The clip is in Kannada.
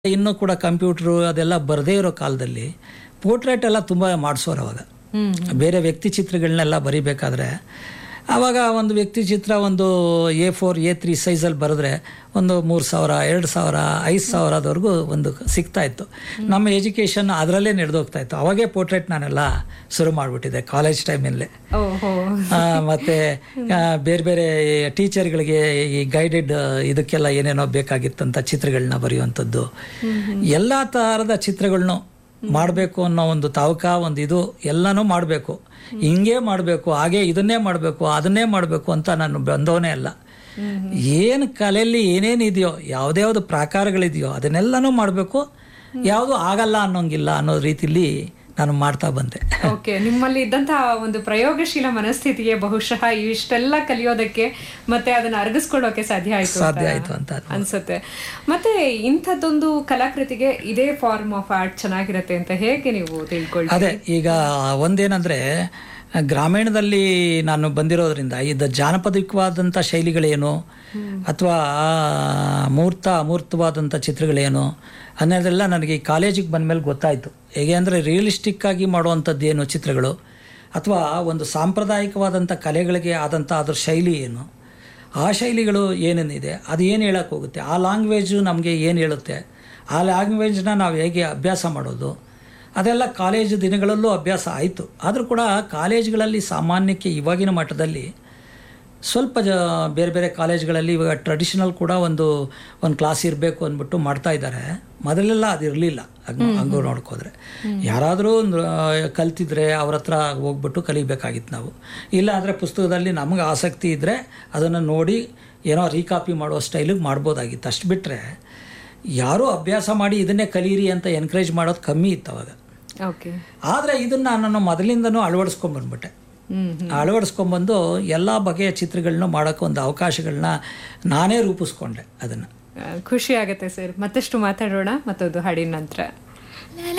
ಇನ್ನೂ ಕೂಡ ಕಂಪ್ಯೂಟ್ರು ಅದೆಲ್ಲ ಬರದೇ ಇರೋ ಕಾಲದಲ್ಲಿ ಪೋರ್ಟ್ರೇಟ್ ಎಲ್ಲ ತುಂಬ ಮಾಡಿಸೋರು ಅವಾಗ ಹ್ಮ್ ಬೇರೆ ವ್ಯಕ್ತಿ ಚಿತ್ರಗಳನ್ನೆಲ್ಲ ಬರಿಬೇಕಾದ್ರೆ ಆವಾಗ ಒಂದು ವ್ಯಕ್ತಿ ಚಿತ್ರ ಒಂದು ಎ ಫೋರ್ ಎ ತ್ರೀ ಸೈಜಲ್ಲಿ ಬರೆದ್ರೆ ಒಂದು ಮೂರು ಸಾವಿರ ಎರಡು ಸಾವಿರ ಐದು ಸಾವಿರದವರೆಗೂ ಒಂದು ಸಿಗ್ತಾ ಇತ್ತು ನಮ್ಮ ಎಜುಕೇಷನ್ ಅದರಲ್ಲೇ ನಡೆದೋಗ್ತಾ ಇತ್ತು ಅವಾಗೇ ಪೋರ್ಟ್ರೇಟ್ ನಾನೆಲ್ಲ ಶುರು ಮಾಡಿಬಿಟ್ಟಿದ್ದೆ ಕಾಲೇಜ್ ಟೈಮಲ್ಲೇ ಓಹೋ ಮತ್ತು ಬೇರೆ ಬೇರೆ ಟೀಚರ್ಗಳಿಗೆ ಈ ಗೈಡೆಡ್ ಇದಕ್ಕೆಲ್ಲ ಏನೇನೋ ಬೇಕಾಗಿತ್ತಂತ ಚಿತ್ರಗಳನ್ನ ಬರೆಯುವಂಥದ್ದು ಎಲ್ಲ ಥರದ ಚಿತ್ರಗಳನ್ನೂ ಮಾಡಬೇಕು ಅನ್ನೋ ಒಂದು ತಾವಕ ಒಂದು ಇದು ಎಲ್ಲನೂ ಮಾಡಬೇಕು ಹಿಂಗೆ ಮಾಡಬೇಕು ಹಾಗೆ ಇದನ್ನೇ ಮಾಡಬೇಕು ಅದನ್ನೇ ಮಾಡಬೇಕು ಅಂತ ನಾನು ಬಂದವನೇ ಅಲ್ಲ ಏನು ಕಲೆಯಲ್ಲಿ ಏನೇನಿದೆಯೋ ಯಾವುದ್ಯಾವುದು ಪ್ರಾಕಾರಗಳಿದೆಯೋ ಅದನ್ನೆಲ್ಲನೂ ಮಾಡಬೇಕು ಯಾವುದು ಆಗಲ್ಲ ಅನ್ನೋಂಗಿಲ್ಲ ಅನ್ನೋ ರೀತಿಲಿ ನಾನು ಮಾಡ್ತಾ ಬಂದೆ ಓಕೆ ನಿಮ್ಮಲ್ಲಿ ಇದ್ದಂತಹ ಒಂದು ಪ್ರಯೋಗಶೀಲ ಮನಸ್ಥಿತಿಗೆ ಬಹುಶಃ ಇಷ್ಟೆಲ್ಲ ಕಲಿಯೋದಕ್ಕೆ ಮತ್ತೆ ಅದನ್ನ ಅರಗಿಸ್ಕೊಳ್ಳೋಕೆ ಸಾಧ್ಯ ಆಯ್ತು ಅಂತ ಸಾಧ್ಯ ಆಯಿತು ಅಂತ ಅನ್ಸುತ್ತೆ ಮತ್ತೆ ಇಂಥದ್ದೊಂದು ಕಲಾಕೃತಿಗೆ ಇದೇ ಫಾರ್ಮ್ ಆಫ್ ಆರ್ಟ್ ಚೆನ್ನಾಗಿರತ್ತೆ ಅಂತ ಹೇಗೆ ನೀವು ತಿಳ್ಕೊಳ್ತೀರಿ ಅದೇ ಈಗ ಒಂದೇನಂದ್ರೆ ಗ್ರಾಮೀಣದಲ್ಲಿ ನಾನು ಬಂದಿರೋದ್ರಿಂದ ಇದು ಜಾನಪದಿಕವಾದಂಥ ಶೈಲಿಗಳೇನು ಅಥವಾ ಮೂರ್ತ ಅಮೂರ್ತವಾದಂಥ ಚಿತ್ರಗಳೇನು ಅನ್ನೋದೆಲ್ಲ ನನಗೆ ಈ ಕಾಲೇಜಿಗೆ ಬಂದಮೇಲೆ ಗೊತ್ತಾಯಿತು ಹೇಗೆ ಅಂದರೆ ರಿಯಲಿಸ್ಟಿಕ್ ಆಗಿ ಮಾಡುವಂಥದ್ದು ಏನು ಚಿತ್ರಗಳು ಅಥವಾ ಒಂದು ಸಾಂಪ್ರದಾಯಿಕವಾದಂಥ ಕಲೆಗಳಿಗೆ ಆದಂಥ ಅದ್ರ ಶೈಲಿ ಏನು ಆ ಶೈಲಿಗಳು ಏನೇನಿದೆ ಅದು ಏನು ಹೇಳಕ್ಕೆ ಹೋಗುತ್ತೆ ಆ ಲ್ಯಾಂಗ್ವೇಜು ನಮಗೆ ಏನು ಹೇಳುತ್ತೆ ಆ ಲ್ಯಾಂಗ್ವೇಜ್ನ ನಾವು ಹೇಗೆ ಅಭ್ಯಾಸ ಮಾಡೋದು ಅದೆಲ್ಲ ಕಾಲೇಜು ದಿನಗಳಲ್ಲೂ ಅಭ್ಯಾಸ ಆಯಿತು ಆದರೂ ಕೂಡ ಕಾಲೇಜ್ಗಳಲ್ಲಿ ಸಾಮಾನ್ಯಕ್ಕೆ ಇವಾಗಿನ ಮಟ್ಟದಲ್ಲಿ ಸ್ವಲ್ಪ ಜ ಬೇರೆ ಬೇರೆ ಕಾಲೇಜ್ಗಳಲ್ಲಿ ಇವಾಗ ಟ್ರೆಡಿಷನಲ್ ಕೂಡ ಒಂದು ಒಂದು ಕ್ಲಾಸ್ ಇರಬೇಕು ಅಂದ್ಬಿಟ್ಟು ಮಾಡ್ತಾ ಇದ್ದಾರೆ ಮೊದಲೆಲ್ಲ ಅದು ಇರಲಿಲ್ಲ ಹಂಗೂ ನೋಡ್ಕೋದ್ರೆ ಯಾರಾದರೂ ಕಲ್ತಿದ್ರೆ ಅವ್ರ ಹತ್ರ ಹೋಗ್ಬಿಟ್ಟು ಕಲಿಬೇಕಾಗಿತ್ತು ನಾವು ಇಲ್ಲ ಅಂದರೆ ಪುಸ್ತಕದಲ್ಲಿ ನಮಗೆ ಆಸಕ್ತಿ ಇದ್ದರೆ ಅದನ್ನು ನೋಡಿ ಏನೋ ರೀಕಾಪಿ ಮಾಡೋ ಸ್ಟೈಲಿಗೆ ಮಾಡ್ಬೋದಾಗಿತ್ತು ಅಷ್ಟು ಬಿಟ್ಟರೆ ಯಾರೂ ಅಭ್ಯಾಸ ಮಾಡಿ ಇದನ್ನೇ ಕಲೀರಿ ಅಂತ ಎನ್ಕರೇಜ್ ಮಾಡೋದು ಕಮ್ಮಿ ಇತ್ತು ಅವಾಗ ಓಕೆ ಆದರೆ ಇದನ್ನು ನಾನು ಮೊದಲಿಂದನೂ ಅಳವಡಿಸ್ಕೊಂಡ್ಬಂದ್ಬಿಟ್ಟೆ ಹ್ಮ್ ಅಳವಡಿಸ್ಕೊಂಬಂದು ಎಲ್ಲ ಬಗೆಯ ಚಿತ್ರಗಳನ್ನ ಮಾಡೋಕ್ಕೆ ಒಂದು ಅವಕಾಶಗಳನ್ನ ನಾನೇ ರೂಪಿಸ್ಕೊಂಡೆ ಅದನ್ನು ಆ, ಖುಷಿ ಆಗತ್ತೆ ಸರ್ ಮತ್ತಷ್ಟು ಮಾತಾಡೋಣ ಮತ್ತೊಂದು ಹಾಡಿನ ನಂತರ